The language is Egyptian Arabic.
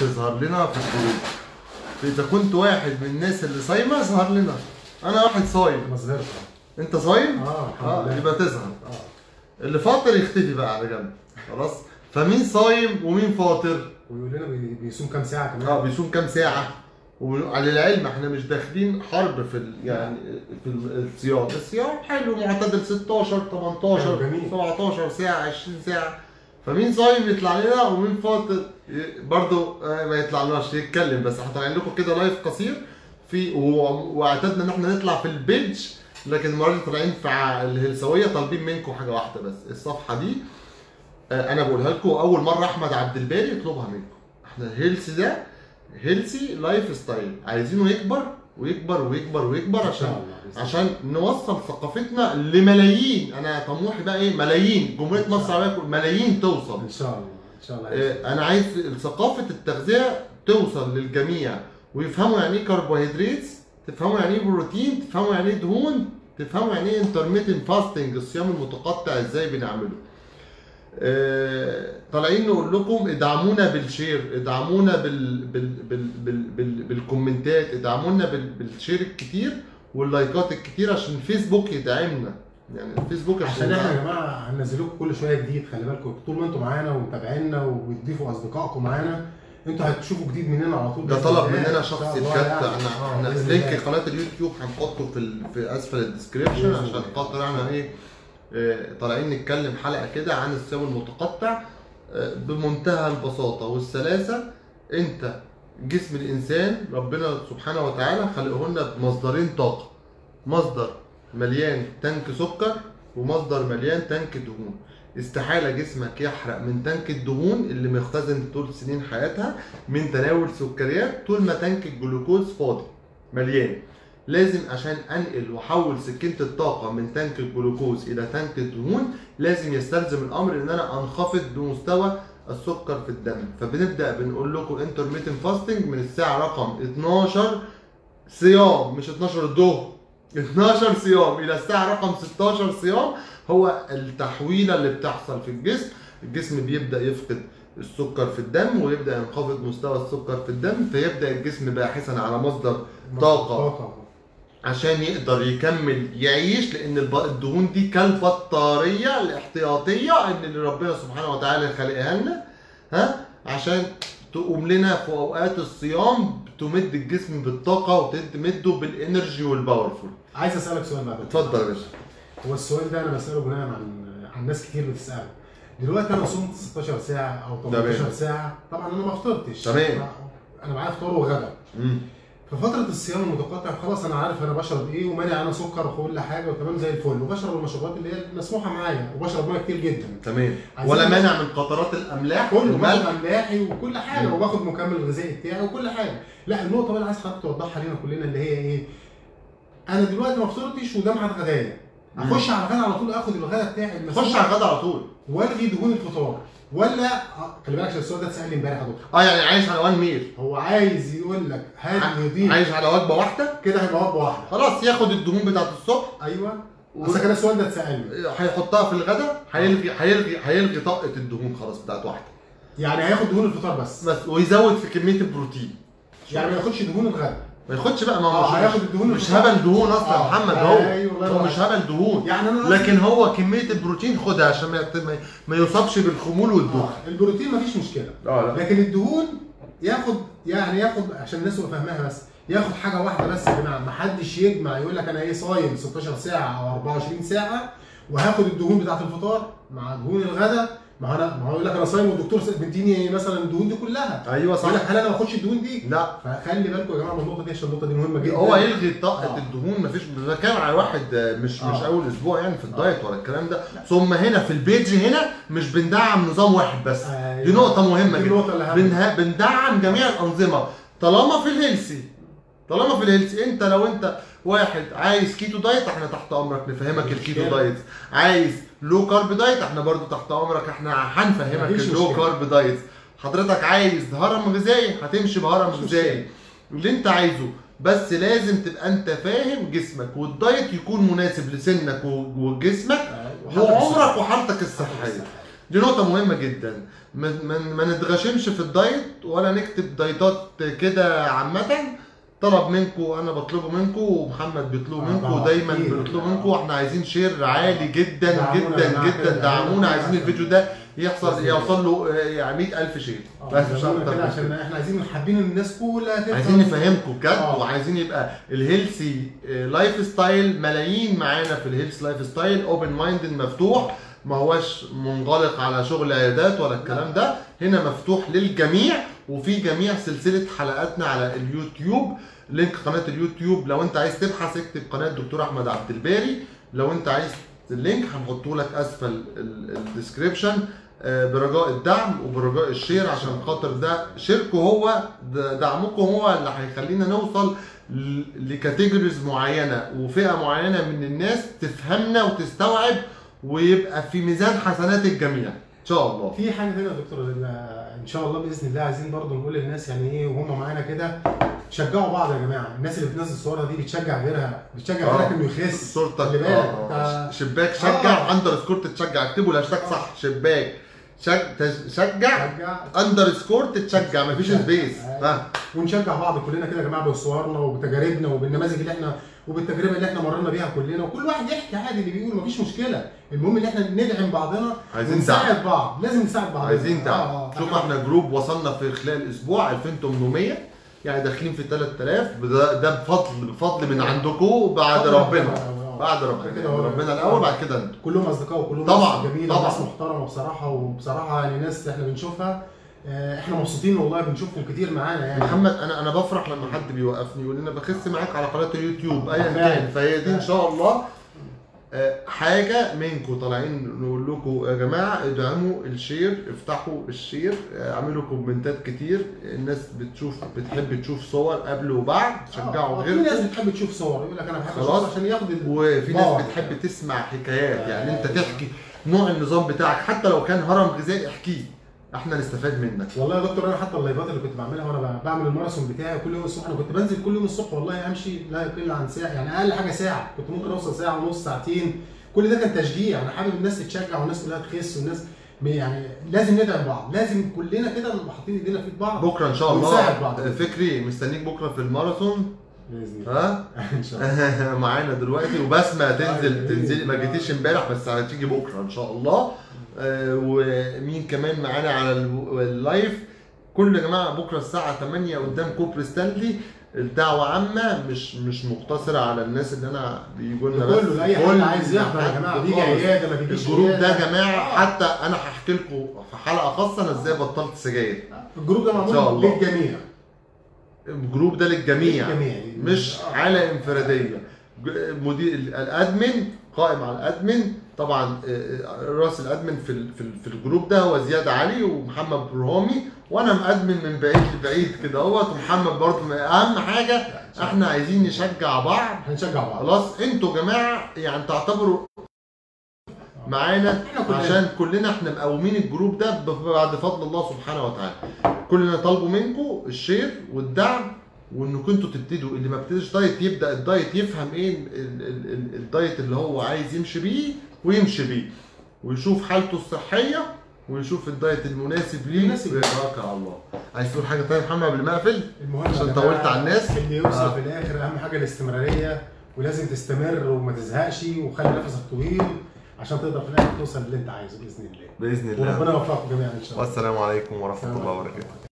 تظهر لنا في الجروب اذا كنت واحد من الناس اللي صايمه ظهر لنا انا واحد صايم انا ظهرت انت صايم اه الحمد اه لله يبقى تظهر اه اللي فاطر يختفي بقى على جنب خلاص فمين صايم ومين فاطر ويقول لنا بي- بيصوم كام ساعه كمان اه بيصوم كام ساعه وعلى العلم احنا مش داخلين حرب في ال يعني في الصيام الصيام حلو معتدل 16 18 حلو، جميل. 17 ساعه 20 ساعه فمين صايم يطلع لنا ومين فاطر ي- برضو آه، ما يطلعلناش يتكلم بس احنا طالعين لكم كده لايف قصير في و- واعتدنا ان احنا نطلع في البيج لكن المره دي طالعين في ع- الهلسويه طالبين منكم حاجه واحده بس الصفحه دي آه، انا بقولها لكم اول مره احمد عبد الباري يطلبها منكم احنا الهيلث ده هيلثي لايف ستايل عايزينه يكبر ويكبر ويكبر ويكبر ان عشان شاء الله بإذن عشان نوصل ثقافتنا لملايين انا طموحي بقى ايه ملايين جمهوريه مصر العربيه كل- ملايين توصل الله. ان شاء الله ان شاء الله آه، انا عايز ثقافه التغذيه توصل للجميع ويفهموا يعني ايه كربوهيدرات تفهموا يعني ايه بروتين تفهموا يعني ايه دهون تفهموا يعني ايه انترميتنت فاستنج الصيام المتقطع ازاي بنعمله آه، طالعين نقول لكم ادعمونا بالشير ادعمونا بال بال بال بال بال بالكومنتات ادعمونا بال بالشير الكتير واللايكات الكتير عشان الفيسبوك يدعمنا يعني الفيسبوك عشان احنا يا جماعه هننزل لكم كل شويه جديد خلي بالكم طول ما انتم معانا ومتابعينا وبتضيفوا اصدقائكم معانا انتوا هتشوفوا جديد مننا على طول ده بإذن طلب الله. مننا إن شخصي شاء بجد الله يعني. احنا آه، احنا بإذن لينك الله. قناه اليوتيوب هنحطه في ال- في اسفل الديسكربشن بإذن عشان الله. خاطر احنا ايه آه، طالعين نتكلم حلقه كده عن الصيام المتقطع آه، بمنتهى البساطه والسلاسه انت جسم الانسان ربنا سبحانه وتعالى خلقه لنا بمصدرين طاقه مصدر مليان تانك سكر ومصدر مليان تانك دهون استحاله جسمك يحرق من تانك الدهون اللي مختزن طول سنين حياتها من تناول سكريات طول ما تانك الجلوكوز فاضي مليان لازم عشان انقل واحول سكينه الطاقه من تانك الجلوكوز الى تانك الدهون لازم يستلزم الامر ان انا انخفض بمستوى السكر في الدم فبنبدا بنقول لكم انترميتنت فاستنج من الساعه رقم 12 صيام مش 12 الظهر 12 صيام الى الساعه رقم 16 صيام هو التحويله اللي بتحصل في الجسم الجسم بيبدا يفقد السكر في الدم ويبدا ينخفض مستوى السكر في الدم فيبدا الجسم باحثا على مصدر طاقة. طاقه عشان يقدر يكمل يعيش لان الب- الدهون دي كالبطاريه الاحتياطيه ان اللي ربنا سبحانه وتعالى خلقها لنا ها عشان تقوم لنا في اوقات الصيام تمد الجسم بالطاقه وتمده بالانرجي والباورفول عايز اسالك سؤال بقى اتفضل يا باشا هو السؤال ده انا بساله بناء عن عن ناس كتير بتساله دلوقتي انا صمت 16 ساعه او 18 تمام. ساعه طبعا انا ما فطرتش تمام. انا معايا فطار وغدا مم. في فترة الصيام المتقطع خلاص انا عارف انا بشرب ايه ومانع انا سكر وكل حاجه وتمام زي الفل وبشرب المشروبات اللي هي مسموحه معايا وبشرب ميه كتير جدا تمام عايزين ولا بس- مانع من قطرات الاملاح كله باخد والملح املاحي وكل حاجه مم. وباخد مكمل غذائي بتاعي وكل حاجه لا النقطه بقى اللي عايز حضرتك توضحها لنا كلنا اللي هي ايه انا دلوقتي ما فطرتش وده ميعاد غدايا مم. اخش على الغدا على طول اخد الغدا بتاعي المسموح خش على الغدا على طول والغي دهون الفطار ولا آه، خلي بالك عشان السؤال ده اتسال لي امبارح يا دكتور اه يعني عايش على وان ميل هو عايز يقول لك هل يضيف عايش على وجبه واحده كده هيبقى وجبه واحده خلاص ياخد الدهون بتاعت الصبح ايوه و- اصل كده السؤال ده اتسال لي هيحطها في الغداء هيلغي هيلغي هيلغي طاقه الدهون خلاص بتاعت واحده يعني هياخد دهون الفطار بس بس ويزود في كميه البروتين يعني ما ياخدش دهون الغدا ما ياخدش بقى ما اه هو هياخد مش, الدهون مش الفطار. هبل دهون اصلا يا آه، محمد هو أيوة، الله هو ينور مش عليك. هبل دهون يعني انا لكن هو كميه البروتين خدها عشان ما ما- ما يصابش بالخمول والدهن آه، البروتين مفيش مشكله اه لا لكن الدهون ياخد يعني ياخد عشان الناس تبقى فاهماها بس ياخد حاجه واحده بس يا جماعه ما حدش يجمع يقول لك انا ايه صايم 16 ساعه او 24 ساعه وهاخد الدهون بتاعت الفطار مع دهون الغداء ما هو انا ما هو يقول لك انا صايم والدكتور بنتيني مثلا الدهون دي كلها ايوه يقول لك صح هل انا ما اخدش الدهون دي؟ لا فخلي بالكم يا جماعه من النقطه دي عشان النقطه دي مهمه جدا هو يلغي طاقه آه. الدهون مفيش بتكلم على واحد آه، مش مش آه. اول اسبوع يعني في الدايت ولا الكلام ده ثم هنا في البيج هنا مش بندعم نظام واحد بس أيوة. دي نقطه مهمه دي جدا النقطه اللي اهم بنها- بندعم جميع الانظمه طالما في الهيلسي طالما في الهيلسي انت لو انت واحد عايز كيتو دايت احنا تحت امرك نفهمك الكيتو مشكلة. دايت عايز لو كارب دايت احنا برضو تحت امرك احنا هنفهمك مفيش اللو مشكلة. كارب دايت حضرتك عايز هرم غذائي هتمشي بهرم مفيش غذائي اللي انت عايزه بس لازم تبقى انت فاهم جسمك والدايت يكون مناسب لسنك و- وجسمك آه، وحالتك وعمرك الصحية. وحالتك الصحيه دي نقطة مهمة جدا ما, ما, ما نتغشمش في الدايت ولا نكتب دايتات كده عامة طلب منكم انا بطلبه منكم ومحمد بيطلبه آه، منكم طبعا، ودايما أكيد. بيطلبوا منكم احنا عايزين شير عالي جدا دعمونا يا جدا جماعة جدا كده. دعمونا عايزين دعمونا. الفيديو ده يحصل بإذن يوصل له آه، يعني 100000 شير آه، بس مش زودنا اكتر كده من عشان كده. احنا عايزين حابين الناس كلها تفهم عايزين نفهمكم بجد آه. وعايزين يبقى الهيلثي لايف ستايل ملايين معانا في الهيلث لايف ستايل اوبن مايند مفتوح ما هوش منغلق على شغل عيادات ولا الكلام ده هنا مفتوح للجميع وفي جميع سلسله حلقاتنا على اليوتيوب لينك قناه اليوتيوب لو انت عايز تبحث اكتب قناه دكتور احمد عبد الباري لو انت عايز اللينك هنحطه لك اسفل الديسكريبشن برجاء الدعم وبرجاء الشير عشان خاطر ده شيركم هو ده- دعمكم هو اللي هيخلينا نوصل ل- لكاتيجوريز معينه وفئه معينه من الناس تفهمنا وتستوعب ويبقى في ميزان حسنات الجميع ان شاء الله في حاجه ثانيه يا دكتور ال- ان شاء الله باذن الله عايزين برضو نقول للناس يعني ايه وهم معانا كده شجعوا بعض يا جماعه الناس اللي بتنزل صورها دي بتشجع غيرها بتشجع آه. غيرك انه يخس صورتك خلي بالك آه، آه. شباك شجع آه. اندر سكور تتشجع اكتبوا الهاشتاج صح شباك شج... تش- شجع شجع اندر سكور تتشجع مفيش شجع. سبيس أيوة. ها ونشجع بعض كلنا كده يا جماعه بصورنا وبتجاربنا وبالنماذج اللي احنا وبالتجربه اللي احنا مرينا بيها كلنا وكل واحد يحكي عادي اللي بيقول مفيش مشكله المهم ان احنا ندعم بعضنا عايزين ونساعد بعض لازم نساعد بعض عايزين تعب آه، آه. شوف احنا جروب وصلنا في خلال اسبوع 2800 يعني داخلين في 3000 ده, ده بفضل بفضل من عندكم بعد فضل ربنا آه. بعد كده ربنا هو- ربنا الاول بعد كده انتوا كلهم اصدقاء وكلهم طبعاً، ناس جميله طبعاً. وناس محترمه بصراحه وبصراحه يعني ناس احنا بنشوفها آه، احنا مبسوطين والله بنشوفهم كتير معانا يعني محمد انا انا بفرح لما حد بيوقفني يقول لي انا بخس معاك على قناه اليوتيوب ايا فعلا. كان فهي دي ان شاء الله آه، حاجه منكم طالعين نقول لكم يا جماعه ادعموا الشير افتحوا الشير آه، اعملوا كومنتات كتير الناس بتشوف بتحب تشوف صور قبل وبعد شجعوا آه، في ناس غيركم بتحب تشوف صور يقول لك انا بحب خلاص. اشوف عشان ياخد ال- وفي بعض. ناس بتحب تسمع حكايات يعني انت أيوة. تحكي نوع النظام بتاعك حتى لو كان هرم غذائي احكيه احنا نستفاد منك والله يا دكتور انا حتى اللايفات اللي كنت بعملها وانا ب- بعمل الماراثون بتاعي كل يوم الصبح انا كنت بنزل كل يوم الصبح والله امشي لا يقل عن ساعه يعني اقل حاجه ساعه كنت ممكن اوصل ساعه ونص ساعتين كل ده كان تشجيع انا حابب الناس تتشجع والناس كلها تخس والناس ب- يعني لازم ندعم بعض لازم كلنا كده نبقى حاطين ايدينا في إيد بعض بكره ان شاء ونساعد بعض. الله فكري مستنيك بكره في الماراثون باذن الله ها ان شاء الله معانا دلوقتي وبسمه تنزل طيب. تنزلي ما جيتيش امبارح بس هتيجي بكره ان شاء الله آه، ومين كمان معانا على ال- اللايف كل يا جماعه بكره الساعه 8 قدام كوبري ستانلي الدعوة عامة مش مش مقتصرة على الناس اللي انا بيجوا لنا بس كله لاي حد كل عايز يحضر يا جماعه بيجي خالص. عياده ما بيجيش الجروب ده عيادة. يا جماعة آه. حتى انا هحكي لكم في حلقة خاصة انا ازاي بطلت سجاير الجروب ده إن شاء معمول الله. للجميع الجروب ده للجميع للجميع مش آه. حاله انفراديه ج- مدير ال- الادمن قائم على الادمن طبعا آه، آه، راس الادمن في ال- في ال- في الجروب ده هو زياد علي ومحمد برهامي وانا مادمن من بعيد لبعيد كده اهوت ومحمد برضه من- اهم حاجه احنا عايزين نشجع بعض هنشجع بعض خلاص انتوا جماعه يعني تعتبروا معانا احنا كلنا. عشان كلنا احنا مقومين الجروب ده ب- بعد فضل الله سبحانه وتعالى كلنا طالبوا منكم الشير والدعم وانكم انتوا تبتدوا اللي ما ابتديش دايت يبدا الدايت يفهم ايه ال- ال- ال- الدايت اللي هو عايز يمشي بيه ويمشي بيه ويشوف حالته الصحيه ويشوف الدايت المناسب ليه المناسب ليه. ويتوكل على الله عايز تقول حاجه تانية يا محمد قبل ما اقفل المهم عشان يا جماعة طولت على الناس. اللي يوصل آه. في الاخر اهم حاجه الاستمراريه ولازم تستمر وما تزهقش وخلي نفسك طويل عشان تقدر في الاخر توصل للي انت عايزه باذن الله باذن الله وربنا يوفقكم جميعا ان شاء الله والسلام عليكم ورحمه السلام الله عليكم. وبركاته